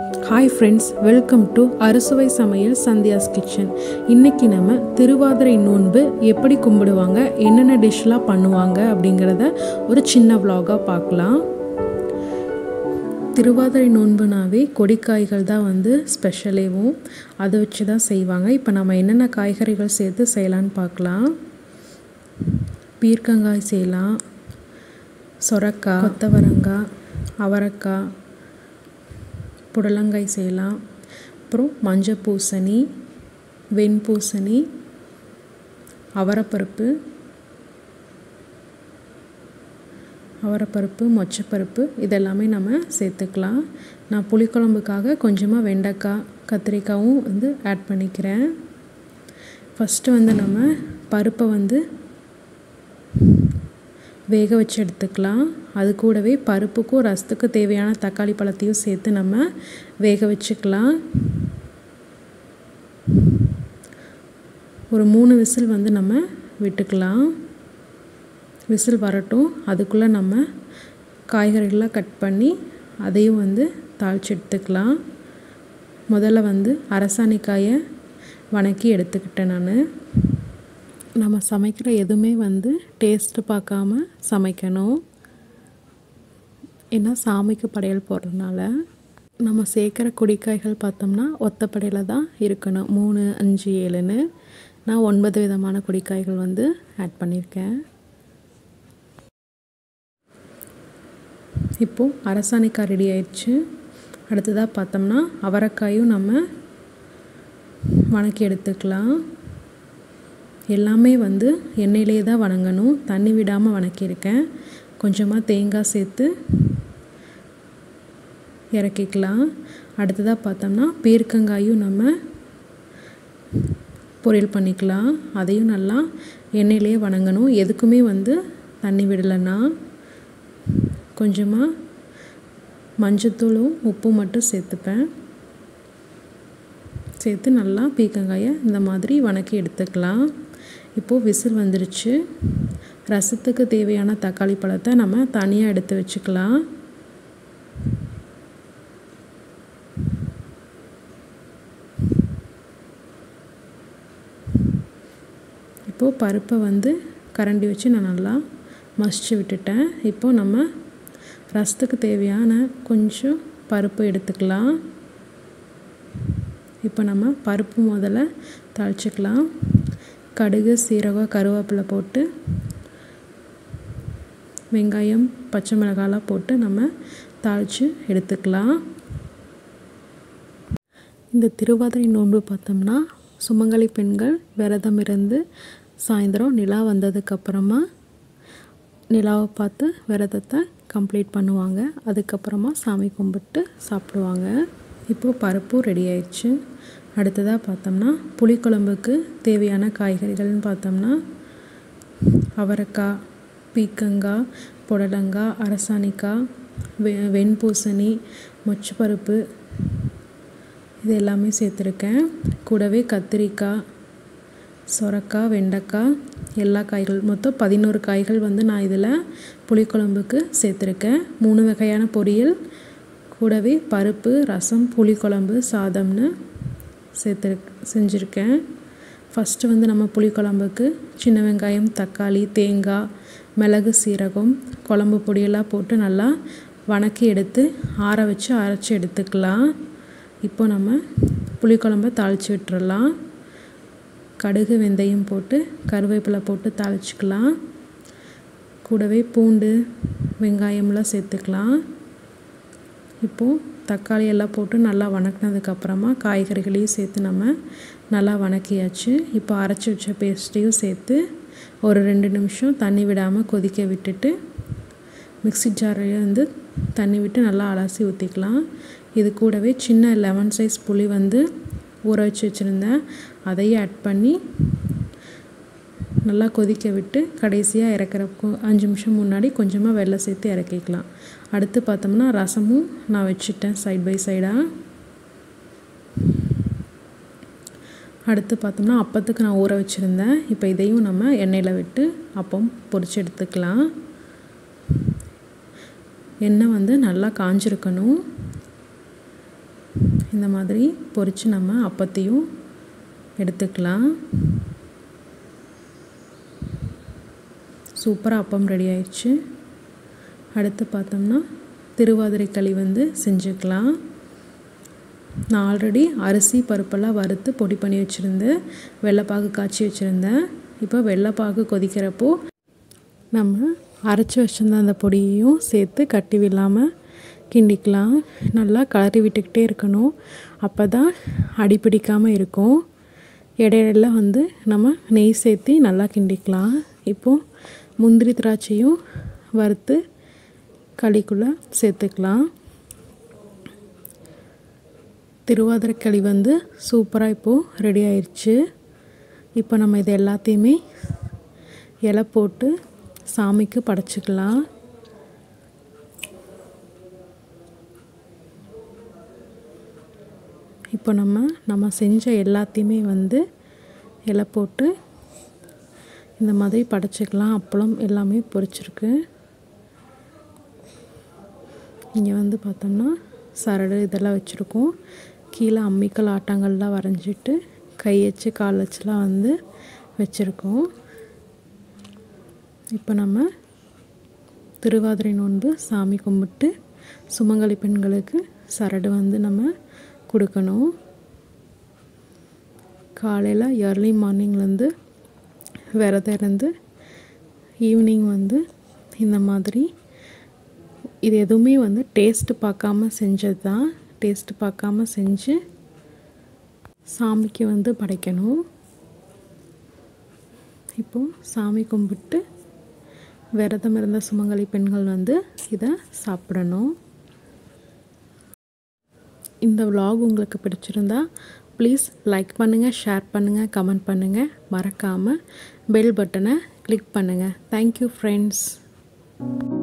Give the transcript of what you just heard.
hi friends welcome to அறுசுவை சமையல் Sandhya's kitchen இன்னைக்கு நம்ம திருவாதிரை நோன்பு எப்படி கும்பிடுவாங்க என்னென்ன டிஷ்லாம் பண்ணுவாங்க அப்படிங்கிறத ஒரு சின்ன vlog-ஆ பார்க்கலாம் திருவாதிரை நோன்புனாவே கொடிக்காய்கள் தான் வந்து ஸ்பெஷலேவும் அதை வச்சு தான் செய்வாங்க இப்போ நம்ம என்னென்ன காய்கறிகள் சேர்த்து செய்யலான்னு பார்க்கலாம் பீர்க்கங்காய் செய்யலாம் சொரக்காய் கொத்தவரங்காய் அவரைக்காய் புடலங்காய் செய்யலாம் அப்புறம் மஞ்சள் பூசணி வெண்பூசணி அவரைப்பருப்பு அவரைப்பருப்பு மொச்சப்பருப்பு இதெல்லாமே நம்ம சேர்த்துக்கலாம் நான் புளிக்குழம்புக்காக கொஞ்சமாக வெண்டைக்காய் கத்திரிக்காயும் வந்து ஆட் பண்ணிக்கிறேன் ஃபஸ்ட்டு வந்து நம்ம பருப்பை வந்து வேக வச்சு எடுத்துக்கலாம் அது கூடவே பருப்புக்கும் ரசத்துக்கு தேவையான தக்காளி பழத்தையும் சேர்த்து நம்ம வேக வச்சுக்கலாம் ஒரு மூணு விசில் வந்து நம்ம விட்டுக்கலாம் விசில் வரட்டும் அதுக்குள்ளே நம்ம காய்கறிகளாக கட் பண்ணி அதையும் வந்து தாளித்து எடுத்துக்கலாம் முதல்ல வந்து அரசாணிக்காயை வணக்கி எடுத்துக்கிட்டேன் நான் நம்ம சமைக்கிற எதுவுமே வந்து டேஸ்ட்டு பார்க்காம சமைக்கணும் ஏன்னா சாமிக்கு படையல் போடுறதுனால நம்ம சேர்க்குற குடிக்காய்கள் பார்த்தோம்னா ஒத்தப்படையில் தான் இருக்கணும் மூணு அஞ்சு ஏழுன்னு நான் ஒன்பது விதமான குடிக்காய்கள் வந்து ஆட் பண்ணியிருக்கேன் இப்போது அரசாணிக்காய் ரெடி ஆயிடுச்சு அடுத்ததாக பார்த்தோம்னா அவரைக்காயும் நம்ம வணக்கி எடுத்துக்கலாம் எல்லாமே வந்து எண்ணெயிலே தான் வணங்கணும் தண்ணி விடாமல் வணக்கியிருக்கேன் கொஞ்சமாக தேங்காய் சேர்த்து இறக்கிக்கலாம் அடுத்ததாக பார்த்தோம்னா பீர்க்கங்காயும் நம்ம பொரியல் பண்ணிக்கலாம் அதையும் நல்லா எண்ணெயிலே வணங்கணும் எதுக்குமே வந்து தண்ணி விடலைன்னா கொஞ்சமாக மஞ்சத்தூளும் உப்பும் மட்டும் சேர்த்துப்பேன் சேர்த்து நல்லா பீக்கங்காயை இந்த மாதிரி வணக்கி எடுத்துக்கலாம் இப்போது விசில் வந்துருச்சு ரசத்துக்கு தேவையான தக்காளி பழத்தை நம்ம தனியாக எடுத்து வச்சுக்கலாம் இப்போது பருப்பை வந்து கரண்டி வச்சு நான் நல்லா மசிச்சு விட்டுட்டேன் இப்போது நம்ம ரசத்துக்கு தேவையான கொஞ்சம் பருப்பு எடுத்துக்கலாம் இப்போ நம்ம பருப்பு முதல்ல தாளிச்சிக்கலாம் கடுகு சீரகம் கருவேப்பிலை போட்டு வெங்காயம் பச்சை மிளகாலாம் போட்டு நம்ம தாளித்து எடுத்துக்கலாம் இந்த திருவாதிரை நோன்பு பார்த்தோம்னா சுமங்கலி பெண்கள் விரதம் இருந்து சாயந்தரம் நிலா வந்ததுக்கப்புறமா நிலாவை பார்த்து விரதத்தை கம்ப்ளீட் பண்ணுவாங்க அதுக்கப்புறமா சாமி கும்பிட்டு சாப்பிடுவாங்க இப்போது பருப்பும் ரெடி ஆயிடுச்சு அடுத்ததாக பார்த்தோம்னா புளிக்குழம்புக்கு தேவையான காய்கறிகள்னு பார்த்தோம்னா அவரைக்காய் பீக்கங்காய் புடலங்காய் அரசாணிக்காய் வெ வெண்பூசணி மொச்சப்பருப்பு இது எல்லாமே சேர்த்துருக்கேன் கூடவே கத்திரிக்காய் சொரக்காய் வெண்டைக்காய் எல்லா காய்கள் மொத்தம் பதினோரு காய்கள் வந்து நான் இதில் புளிக்குழம்புக்கு சேர்த்துருக்கேன் மூணு வகையான பொரியல் கூடவே பருப்பு ரசம் புளிக்குழம்பு சாதம்னு சேர்த்து செஞ்சுருக்கேன் ஃபஸ்ட்டு வந்து நம்ம புளிக்குழம்புக்கு சின்ன வெங்காயம் தக்காளி தேங்காய் மிளகு சீரகம் குழம்பு பொடியெல்லாம் போட்டு நல்லா வணக்கி எடுத்து ஆற வச்சு அரைச்சி எடுத்துக்கலாம் இப்போ நம்ம புளிக்குழம்ப தாளித்து விட்டுறலாம் கடுகு வெந்தயம் போட்டு கருவேப்பிலை போட்டு தாளிச்சிக்கலாம் கூடவே பூண்டு வெங்காயம்லாம் சேர்த்துக்கலாம் இப்போது தக்காளி எல்லாம் போட்டு நல்லா வணக்கினதுக்கப்புறமா காய்கறிகளையும் சேர்த்து நம்ம நல்லா வணக்கியாச்சு இப்போ அரைச்சி வச்ச பேஸ்ட்டையும் சேர்த்து ஒரு ரெண்டு நிமிஷம் தண்ணி விடாமல் கொதிக்க விட்டுட்டு மிக்சி ஜாரையை வந்து தண்ணி விட்டு நல்லா அலசி ஊற்றிக்கலாம் இது கூடவே சின்ன லெமன் சைஸ் புளி வந்து ஊற வச்சு வச்சுருந்தேன் அதையும் ஆட் பண்ணி நல்லா கொதிக்க விட்டு கடைசியாக இறக்குறப்போ அஞ்சு நிமிஷம் முன்னாடி கொஞ்சமாக வெள்ளை சேர்த்து இறக்கிக்கலாம் அடுத்து பார்த்தோம்னா ரசமும் நான் வச்சுட்டேன் சைட் பை சைடாக அடுத்து பார்த்தோம்னா அப்பத்துக்கு நான் ஊற வச்சுருந்தேன் இப்போ இதையும் நம்ம எண்ணெயில் விட்டு அப்பம் பொரிச்சு எடுத்துக்கலாம் எண்ணெய் வந்து நல்லா காஞ்சிருக்கணும் இந்த மாதிரி பொரித்து நம்ம அப்பத்தையும் எடுத்துக்கலாம் சூப்பராக அப்பம் ரெடி ஆயிடுச்சு அடுத்து பார்த்தோம்னா திருவாதிரை களி வந்து செஞ்சுக்கலாம் நான் ஆல்ரெடி அரிசி பருப்பெல்லாம் வறுத்து பொடி பண்ணி வச்சுருந்தேன் வெள்ளைப்பாகு காய்ச்சி வச்சுருந்தேன் இப்போ வெள்ளைப்பாகு கொதிக்கிறப்போ நம்ம அரைச்சி வச்சுருந்த அந்த பொடியையும் சேர்த்து கட்டி விடாமல் கிண்டிக்கலாம் நல்லா கலரி விட்டுக்கிட்டே இருக்கணும் அப்போ தான் அடிப்பிடிக்காமல் இருக்கும் இடையில வந்து நம்ம நெய் சேர்த்து நல்லா கிண்டிக்கலாம் இப்போது முந்திரி திராட்சையும் வறுத்து களிக்குள்ளே சேர்த்துக்கலாம் திருவாதிரைக்களி வந்து சூப்பராக இப்போது ரெடி ஆயிடுச்சு இப்போ நம்ம இது எல்லாத்தையுமே இலை போட்டு சாமிக்கு படைச்சிக்கலாம் இப்போ நம்ம நம்ம செஞ்ச எல்லாத்தையுமே வந்து இலை போட்டு இந்த மாதிரி படைச்சிக்கலாம் அப்பளம் எல்லாமே பொரிச்சிருக்கு இங்கே வந்து பார்த்தோம்னா சரடு இதெல்லாம் வச்சுருக்கோம் கீழே அம்மிக்கல் ஆட்டாங்கல்லாம் வரைஞ்சிட்டு கை வச்சு கால் வச்சுலாம் வந்து வச்சுருக்கோம் இப்போ நம்ம திருவாதிரை நோன்பு சாமி கும்பிட்டு சுமங்கலி பெண்களுக்கு சரடு வந்து நம்ம கொடுக்கணும் காலையில் ஏர்லி மார்னிங்லேருந்து விரதம் இருந்து ஈவினிங் வந்து இந்த மாதிரி இது எதுவுமே வந்து டேஸ்ட்டு பார்க்காம செஞ்சது தான் டேஸ்ட்டு பார்க்காம செஞ்சு சாமிக்கு வந்து படைக்கணும் இப்போது சாமி கும்பிட்டு விரதம் இருந்த சுமங்கலி பெண்கள் வந்து இதை சாப்பிடணும் இந்த விலாக் உங்களுக்கு பிடிச்சிருந்தா ப்ளீஸ் லைக் பண்ணுங்கள் ஷேர் பண்ணுங்கள் கமெண்ட் பண்ணுங்கள் மறக்காமல் பெல் பட்டனை கிளிக் பண்ணுங்கள் தேங்க்யூ ஃப்ரெண்ட்ஸ்